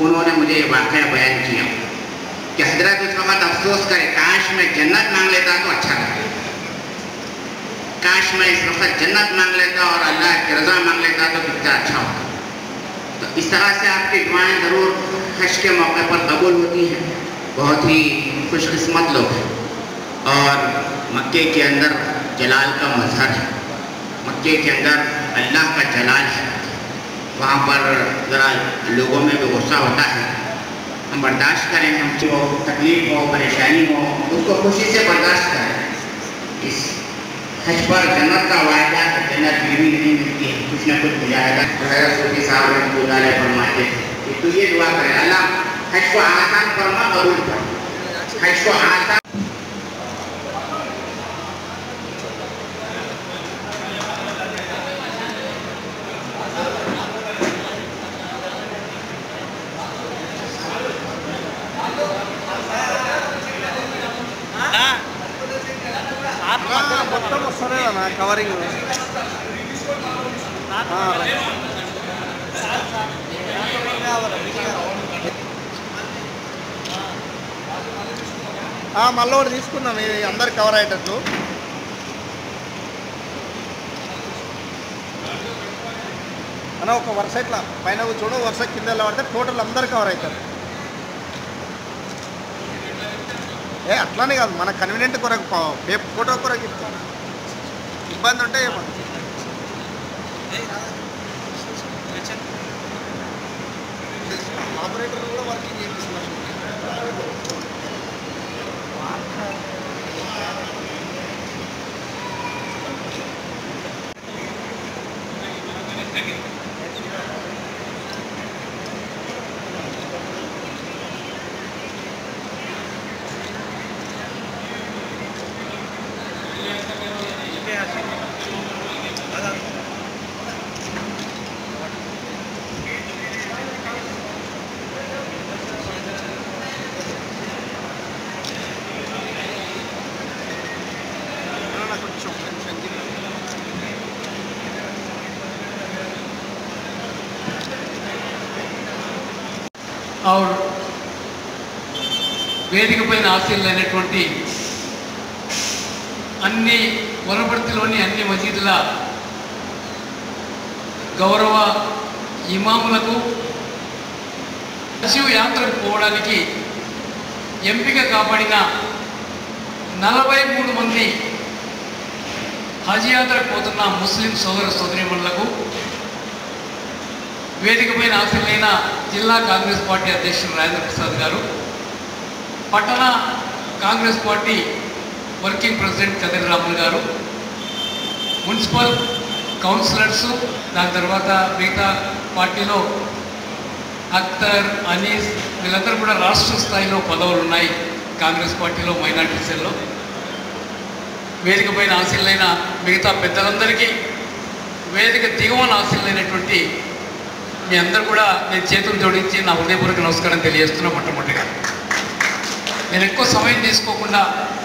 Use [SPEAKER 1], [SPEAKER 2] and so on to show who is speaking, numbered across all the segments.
[SPEAKER 1] उन्होंने मुझे ये वाक़ बयान किया कि हजरत उस वक़्त अफसोस करे काश मैं जन्नत मांग लेता तो अच्छा था काश मैं इस वक्त जन्नत मांग लेता और अल्लाह की रज़ा मांग लेता तो कितना अच्छा होता तो इस तरह से आपकी दुआएं ज़रूर हज के मौके पर कबूल होती हैं बहुत ही खुशकिस्मत लोग हैं और मक्के के अंदर जलाल का मजहर है मक्के के अंदर अल्लाह का जलाल है वहाँ पर ज़रा लोगों में भी गुस्सा होता है हम बर्दाश्त करें हम जो तकलीफ हो परेशानी हो उसको खुशी से बर्दाश्त करें इस हज पर जन्नत का वायदा है जन्नत फिर भी नहीं मिलती है कुछ ना कुछ हो जाएगा हजरत सूफी साहब रहमतुल्लाह अलैह फरमाते थे कि तू ये दुआ करे अल्लाह हज को आसान फरमा कबूल कर हज को आसान
[SPEAKER 2] మొత్తం వస్తలేదు అన్న కవరింగ్ మళ్ళీ ఒకటి తీసుకున్నాం ఇది అందరు కవర్ అయ్యేటట్లు అన్న ఒక వరుస ఇట్లా పైన చూడు వరుస కింద ఎలా పడితే టోటల్ అందరు కవర్ అవుతారు ఏ అట్లానే కాదు మన కన్వీనియంట్ కొరకు ప- పే- ఫోటో కొరకు ఇస్తాం ఇబ్బంది ఉంటే ఏమన్నా ఆపరేటర్ కూడా వర్కింగ్ చేపిస్తున్నారు కొంచెం కొంచెం
[SPEAKER 3] और వేదిక పైన ఆశీర్లైనటువంటి అన్ని వనపర్తిలోని అన్ని మసీదుల గౌరవ ఇమాములకు శివ యాత్రకు పోవడానికి ఎంపిక కాబడిన నలభై మూడు మంది హజ్ యాత్రకు పోతున్న ముస్లిం సోదర సోదరిమణులకు వేదిక పైన ఆశలైన జిల్లా కాంగ్రెస్ పార్టీ అధ్యక్షులు రాజేంద్ర ప్రసాద్ గారు పట్టణ Congress party working president Kadiri Ramulu గారు మున్సిపల్ కౌన్సిలర్స్ దాని తర్వాత మిగతా పార్టీలో అఖ్తర్ అనీస్ వీళ్ళందరూ కూడా రాష్ట్ర స్థాయిలో పదవులు ఉన్నాయి కాంగ్రెస్ పార్టీలో మైనార్టీ సెల్లో వేదిక పైన ఆశీలైన మిగతా పెద్దలందరికీ వేదిక దిగువన ఆశీలైనటువంటి మీ అందరూ కూడా నేను చేతులు జోడించి నా హృదయపూర్వక నమస్కారం తెలియజేస్తున్నా మొట్టమొదటిగా నేను ఎక్కువ సమయం తీసుకోకుండా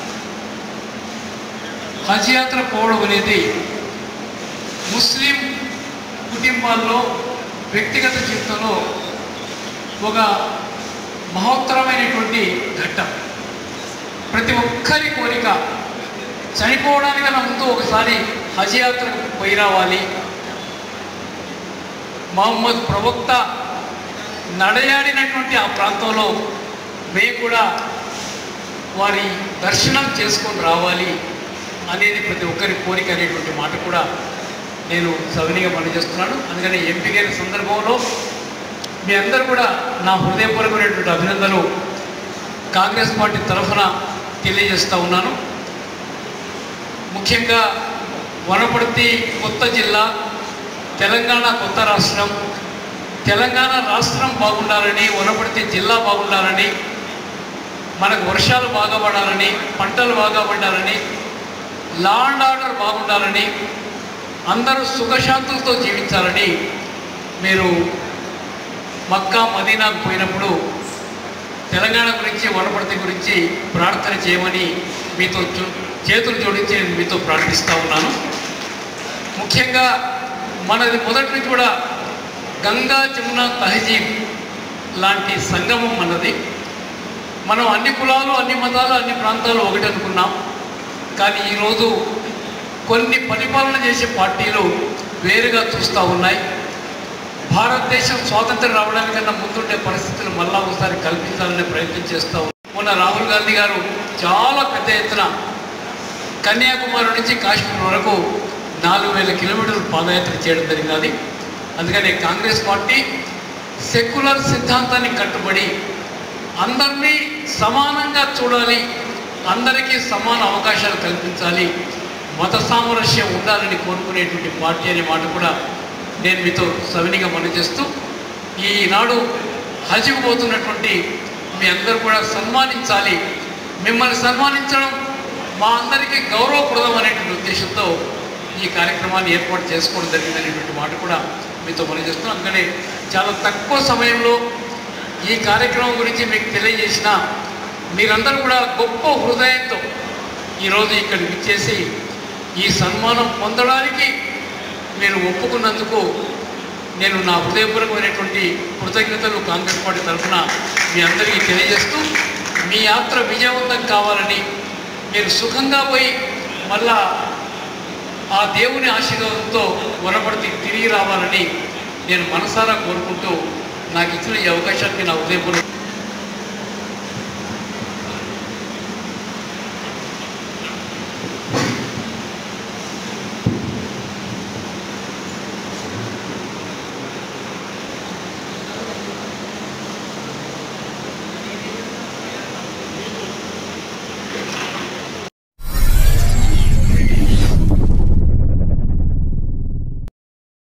[SPEAKER 3] హజ్ యాత్ర పోవడం అనేది ముస్లిం కుటుంబాల్లో వ్యక్తిగత జీవితంలో ఒక మహోత్తరమైనటువంటి ఘట్టం ప్రతి ఒక్కరి కోరిక చనిపోవడానికన్నా ముందు ఒకసారి హజ్ యాత్రకు పోయి రావాలి మహమ్మద్ ప్రవక్త నడయాడినటువంటి ఆ ప్రాంతంలో మేము కూడా వారి దర్శనం చేసుకొని రావాలి అనేది ప్రతి ఒక్కరి కోరిక అనేటువంటి మాట కూడా నేను సవినీగా పనిచేస్తున్నాను అందుకని ఎంపికైన సందర్భంలో మీ అందరూ కూడా నా హృదయపూర్వకమైనటువంటి అభినందనలు కాంగ్రెస్ పార్టీ తరఫున తెలియజేస్తూ ఉన్నాను ముఖ్యంగా వనపర్తి కొత్త జిల్లా తెలంగాణ కొత్త రాష్ట్రం తెలంగాణ రాష్ట్రం బాగుండాలని వనపర్తి జిల్లా బాగుండాలని మనకు వర్షాలు బాగా పడాలని పంటలు బాగా పండాలని లా అండ్ ఆర్డర్ బాగుండాలని అందరూ సుఖశాంతులతో జీవించాలని మీరు మక్కా మదీనాకు పోయినప్పుడు తెలంగాణ గురించి వనపర్తి గురించి ప్రార్థన చేయమని మీతో చూ- చేతులు జోడించి నేను మీతో ప్రార్థిస్తూ ఉన్నాను ముఖ్యంగా మనది మొదటి నుంచి కూడా గంగా జమున తహజీబ్ లాంటి సంగమం అన్నది మనం అన్ని కులాలు అన్ని మతాలు అన్ని ప్రాంతాలు ఒకటి అనుకున్నాం కానీ ఈరోజు కొన్ని పరిపాలన చేసే పార్టీలు వేరుగా చూస్తూ ఉన్నాయి భారతదేశం స్వాతంత్రం రావడానికన్నా ముందుండే పరిస్థితులు మళ్ళా ఒకసారి కల్పించాలనే ప్రయత్నం చేస్తూ ఉన్నారు మొన్న రాహుల్ గాంధీ గారు చాలా పెద్ద ఎత్తున కన్యాకుమారి నుంచి కాశ్మీర్ వరకు నాలుగు వేల కిలోమీటర్లు పాదయాత్ర చేయడం జరిగినది అందుకని కాంగ్రెస్ పార్టీ సెక్యులర్ సిద్ధాంతాన్ని కట్టుబడి అందరినీ సమానంగా చూడాలి అందరికీ సమాన అవకాశాలు కల్పించాలి మత సామరస్యం ఉండాలని కోరుకునేటువంటి పార్టీ అనే మాట కూడా నేను మీతో సవినిగా మనవి చేస్తూ ఈనాడు హజ్కు పోతున్నటువంటి మీ అందరూ కూడా సన్మానించాలి మిమ్మల్ని సన్మానించడం మా అందరికీ గౌరవప్రదం అనేటువంటి ఉద్దేశంతో ఈ కార్యక్రమాన్ని ఏర్పాటు చేసుకోవడం జరిగిందనేటువంటి మాట కూడా మీతో మనవి చేస్తున్నాం అందుకని చాలా తక్కువ సమయంలో ఈ కార్యక్రమం గురించి మీకు తెలియజేసిన మీరందరూ కూడా గొప్ప హృదయంతో ఈరోజు ఇక్కడికి ఇచ్చేసి ఈ సన్మానం పొందడానికి మీరు ఒప్పుకున్నందుకు నేను నా హృదయపూర్వకమైనటువంటి కృతజ్ఞతలు కాంగ్రెస్ పార్టీ తరఫున మీ అందరికీ తెలియజేస్తూ మీ యాత్ర విజయవంతం కావాలని మీరు సుఖంగా పోయి మళ్ళా ఆ దేవుని ఆశీర్వాదంతో వనపడితే తిరిగి రావాలని నేను మనసారా కోరుకుంటూ నాకు ఇచ్చిన ఈ అవకాశానికి నా హృదయపూర్వక